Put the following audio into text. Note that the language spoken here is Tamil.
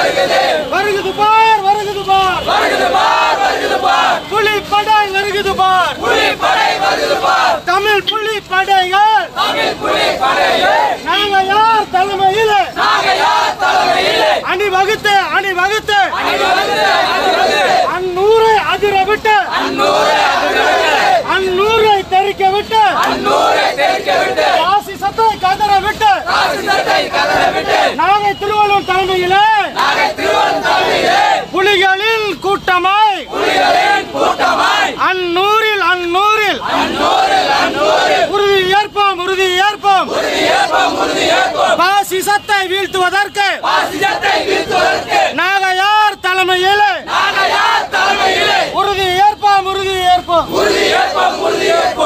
வருகுது பார் வருகுது பார் புலி படை வருகுது பார் தமிழ் புலி படைகள் நாங்க யார் தலைமையில் அணி வகுத்து அணி வகுத்து அந்நூரை அதிர விட்டு அந்நூரை தெரிக்க விட்டு பாசிசத்தை கதற விட்டு நாகை திருவள்ளூர் தலைமையிலே புலிகளின் கூட்டமாய் அந்நூறில் அந்நூறில் உறுதி ஏற்போம் உறுதி ஏற்போம் பாசிசத்தை வீழ்த்துவதற்கு நாகையார் தலைமையில் உறுதி ஏற்போம் உறுதி ஏற்போம்